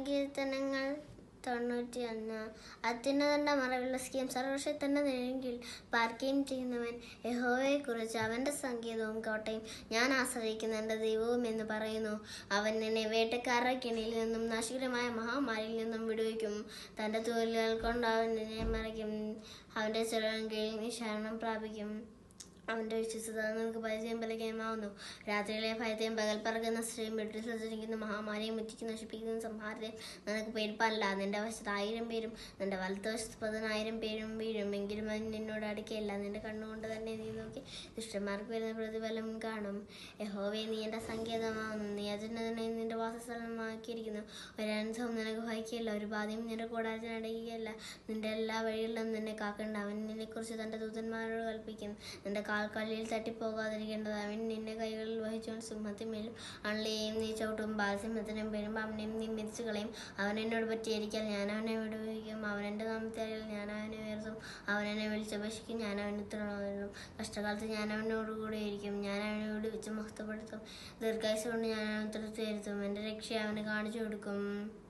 സങ്കീർത്തനങ്ങൾ തൊണ്ണൂറ്റി ഒന്ന് അത്യുന്നതന്റെ മറവിലസിക്കുകയും സർവശക്തന്റെ നിഴലിൽ പാർക്കുകയും ചെയ്യുന്നവൻ യഹോവയെ കുറിച്ച് അവന്റെ സംഗീതവും കോട്ടയും ഞാൻ ആശ്രയിക്കുന്ന എന്റെ ദൈവവും എന്ന് പറയുന്നു അവൻ എന്നെ വേട്ടക്കാരുടെ കെണിയിൽ നിന്നും നാശകരമായ മഹാമാരിയിൽ നിന്നും വിടുവിക്കും തന്റെ തോലുകൾ കൊണ്ട് അവൻ എന്നെ മറയ്ക്കും അവന്റെ ചെലവിൻ കീഴിൽ നീ ശരണം പ്രാപിക്കും അവന്റെ വിശ്വസത നിനക്ക് പരിചയം ബലകയമാവുന്നു രാത്രിയിലെ ഭയത്തെയും പകൽ പറക്കുന്ന സ്ത്രീയും വീട്ടിൽ സഞ്ചരിക്കുന്ന മഹാമാരിയും മുറ്റിക്ക് നശിപ്പിക്കുന്ന സംഹാരത്തെയും നിനക്ക് പേടിപ്പാനില്ല നിന്റെ വശത്ത് ആയിരം പേരും നിന്റെ വലത്തുവശത്ത് പതിനായിരം പേരും വീഴും എങ്കിലും അത് നിന്നോട് അടുക്കയില്ല നിന്റെ കണ്ണുകൊണ്ട് തന്നെ നീ നോക്കി ദുഷ്ടന്മാർക്ക് വരുന്ന പ്രതിഫലം കാണും യഹോവേ നീ എന്റെ സങ്കേതമാവുന്നു നീ അജുന്നതിനെ നിന്റെ വാസസ്ഥലമാക്കിയിരിക്കുന്നു ഒരനുഭവം നിനക്ക് ഭയക്കില്ല ഒരു ബാധ്യം നിന്റെ കൂടാരത്തിന് അടയുകയല്ല നിന്റെ എല്ലാ വഴികളിലും നിന്നെ കാക്കേണ്ട അവൻ നിന്നെക്കുറിച്ച് തന്റെ ദൂതന്മാരോട് കൽപ്പിക്കും നിന്റെ കാൽക്കല്ലിൽ തട്ടിപ്പോകാതിരിക്കേണ്ടത് അവൻ നിന്നെ കൈകളിൽ വഹിച്ചുകൊണ്ട് സിംഹത്തിന്മേലും അള്ളിയെയും നീ ചവിട്ടും ബാലസിംഹത്തിനും പേരും അവനെയും നീ മെതിച്ചു കളയും അവൻ എന്നോട് പറ്റിയിരിക്കാൻ ഞാൻ അവനെ വിടുവിക്കും അവൻ എൻ്റെ നാമത്തെ അറിയാൽ ഞാൻ അവനെ ഉയർത്തും അവൻ എന്നെ വിളിച്ചപേക്ഷിക്കും ഞാൻ അവന് ഉത്തരവാദിക്കും കഷ്ടകാലത്ത് ഞാൻ അവനോട് കൂടെ ഇരിക്കും ഞാൻ അവനെ വിടുവിച്ച് മഹത്വപ്പെടുത്തും ദീർഘായുസ് കൊണ്ട് ഞാൻ അവനെ ഉത്തരത്തിൽ വരുത്തും എൻ്റെ രക്ഷ അവന് കാണിച്ചു കൊടുക്കും